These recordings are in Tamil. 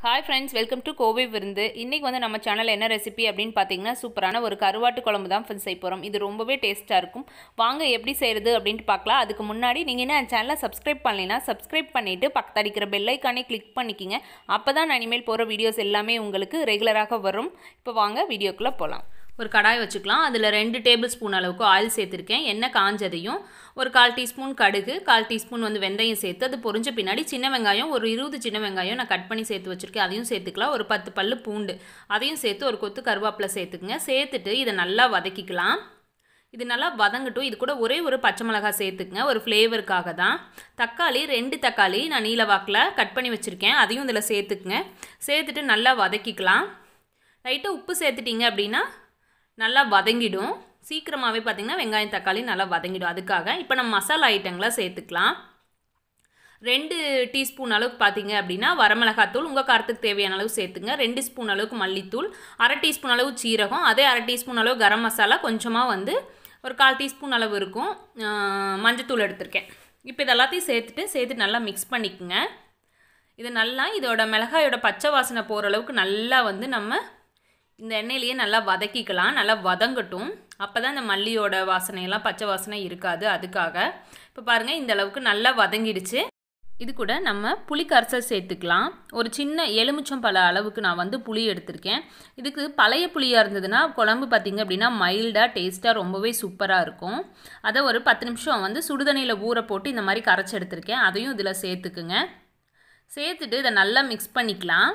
hi friends welcome to Kovai விருந்து இன்றைக்கி வந்து நம்ம சேனல் என்ன ரெசிபி அப்படின்னு பார்த்தீங்கன்னா சூப்பரான ஒரு கருவாட்டு குழம்பு தான் ஃப்ரெண்ட்ஸ் செய்ய போகிறோம் இது ரொம்பவே டேஸ்ட்டாக இருக்கும் வாங்க எப்படி செய்கிறது அப்படின்ட்டு பார்க்கலாம் அதுக்கு முன்னாடி நீங்கள் என்ன சேனலை சப்ஸ்கிரைப் பண்ணலைன்னா சப்ஸ்கிரைப் பண்ணிவிட்டு பக்கத்து அடிக்கிற பெல்லைக்கானே கிளிக் பண்ணிக்கிங்க அப்போ தான் நான் இனிமேல் போகிற வீடியோஸ் எல்லாமே உங்களுக்கு ரெகுலராக வரும் இப்போ வாங்க வீடியோக்குள்ளே போகலாம் ஒரு கடாய் வச்சுக்கலாம் அதில் ரெண்டு டேபிள் ஸ்பூன் அளவுக்கு ஆயில் சேர்த்துருக்கேன் எண்ணெய் காஞ்சதையும் ஒரு கால் டீஸ்பூன் கடுகு கால் டீஸ்பூன் வந்து வெந்தயம் சேர்த்து அது பொரிஞ்ச பின்னாடி சின்ன வெங்காயம் ஒரு இருபது சின்ன வெங்காயம் நான் கட் பண்ணி சேர்த்து வச்சுருக்கேன் அதையும் சேர்த்துக்கலாம் ஒரு பத்து பல்லு பூண்டு அதையும் சேர்த்து ஒரு கொத்து கருவேப்பிலை சேர்த்துக்குங்க சேர்த்துட்டு இதை நல்லா வதக்கிக்கலாம் இது நல்லா வதங்கட்டும் இது கூட ஒரே ஒரு பச்சை மிளகாய் சேர்த்துக்குங்க ஒரு ஃப்ளேவருக்காக தான் தக்காளி ரெண்டு தக்காளி நான் நீல வாக்கில் கட் பண்ணி வச்சுருக்கேன் அதையும் இதில் சேர்த்துக்குங்க சேர்த்துட்டு நல்லா வதக்கிக்கலாம் லைட்டாக உப்பு சேர்த்துட்டிங்க அப்படின்னா நல்லா வதங்கிடும் சீக்கிரமாகவே பார்த்திங்கன்னா வெங்காயம் தக்காளி நல்லா வதங்கிடும் அதுக்காக இப்போ நம்ம மசாலா ஐட்டங்களை சேர்த்துக்கலாம் ரெண்டு டீஸ்பூன் அளவுக்கு பார்த்தீங்க அப்படின்னா வரமிளகாத்தூள் உங்கள் காரத்துக்கு தேவையான அளவு சேர்த்துங்க ரெண்டு ஸ்பூன் அளவுக்கு மல்லித்தூள் அரை டீஸ்பூன் அளவு சீரகம் அதே அரை டீஸ்பூன் அளவு கரம் மசாலா கொஞ்சமாக வந்து ஒரு கால் டீஸ்பூன் அளவு இருக்கும் மஞ்சத்தூள் எடுத்திருக்கேன் இப்போ இது எல்லாத்தையும் சேர்த்துட்டு சேர்த்து நல்லா மிக்ஸ் பண்ணிக்கோங்க இது நல்லா இதோட மிளகாயோட பச்சை வாசனை போகிற அளவுக்கு நல்லா வந்து நம்ம இந்த எண்ணெயிலேயே நல்லா வதக்கிக்கலாம் நல்லா வதங்கட்டும் அப்போ தான் இந்த மல்லியோட வாசனையெல்லாம் பச்சை வாசனை இருக்காது அதுக்காக இப்போ பாருங்கள் இந்த அளவுக்கு நல்லா வதங்கிடுச்சு இது கூட நம்ம புளி கரைசல் சேர்த்துக்கலாம் ஒரு சின்ன எலுமிச்சம் பழ அளவுக்கு நான் வந்து புளி எடுத்திருக்கேன் இதுக்கு பழைய புளியாக இருந்ததுன்னா குழம்பு பார்த்திங்க அப்படின்னா மைல்டாக டேஸ்ட்டாக ரொம்பவே சூப்பராக இருக்கும் அதை ஒரு பத்து நிமிஷம் வந்து சுடுதண்ணியில் ஊற போட்டு இந்த மாதிரி கரைச்சி எடுத்திருக்கேன் அதையும் இதில் சேர்த்துக்குங்க சேர்த்துட்டு இதை நல்லா மிக்ஸ் பண்ணிக்கலாம்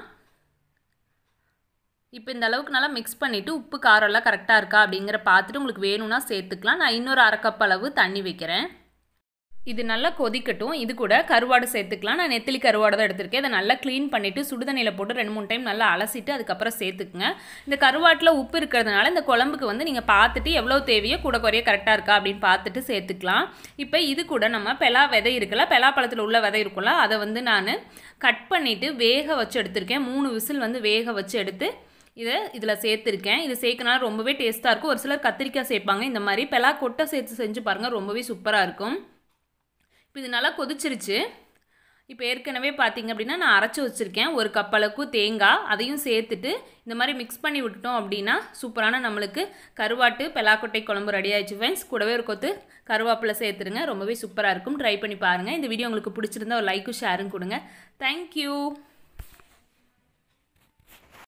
இப்போ இந்த அளவுக்கு நல்லா மிக்ஸ் பண்ணிவிட்டு உப்பு காரம்லாம் கரெக்டாக இருக்கா அப்படிங்கிற பார்த்துட்டு உங்களுக்கு வேணும்னா சேர்த்துக்கலாம் நான் இன்னொரு அரை கப் அளவு தண்ணி வைக்கிறேன் இது நல்லா கொதிக்கட்டும் இது கூட கருவாடு சேர்த்துக்கலாம் நான் நெத்திலி கருவாடு தான் எடுத்திருக்கேன் இதை நல்லா க்ளீன் பண்ணிவிட்டு சுடுதண்ணியில் போட்டு ரெண்டு மூணு டைம் நல்லா அலசிட்டு அதுக்கப்புறம் சேர்த்துக்குங்க இந்த கருவாட்டில் உப்பு இருக்கிறதுனால இந்த குழம்புக்கு வந்து நீங்கள் பார்த்துட்டு எவ்வளோ தேவையோ கூட குறைய கரெக்டாக இருக்கா அப்படின்னு பார்த்துட்டு சேர்த்துக்கலாம் இப்போ இது கூட நம்ம பெலா விதை இருக்குல்ல பெலா பழத்தில் உள்ள விதை இருக்குல்ல அதை வந்து நான் கட் பண்ணிவிட்டு வேக வச்சு எடுத்திருக்கேன் மூணு விசில் வந்து வேக வச்சு எடுத்து இதை இதில் சேர்த்துருக்கேன் இது சேர்க்கனால ரொம்பவே டேஸ்ட்டாக இருக்கும் ஒரு சிலர் கத்திரிக்காய் சேர்ப்பாங்க இந்த மாதிரி பெலா கொட்டை சேர்த்து செஞ்சு பாருங்கள் ரொம்பவே சூப்பராக இருக்கும் இப்போ இது நல்லா கொதிச்சிருச்சு இப்போ ஏற்கனவே பார்த்தீங்க அப்படின்னா நான் அரைச்சி வச்சுருக்கேன் ஒரு கப் அளவுக்கு தேங்காய் அதையும் சேர்த்துட்டு இந்த மாதிரி மிக்ஸ் பண்ணி விட்டுட்டோம் அப்படின்னா சூப்பரான நம்மளுக்கு கருவாட்டு பெலாக்கொட்டை குழம்பு ரெடி ஆயிடுச்சு ஃப்ரெண்ட்ஸ் கூடவே ஒரு கொத்து கருவேப்பிலை சேர்த்துருங்க ரொம்பவே சூப்பராக இருக்கும் ட்ரை பண்ணி பாருங்கள் இந்த வீடியோ உங்களுக்கு பிடிச்சிருந்தா ஒரு லைக்கும் ஷேரும் கொடுங்க தேங்க்யூ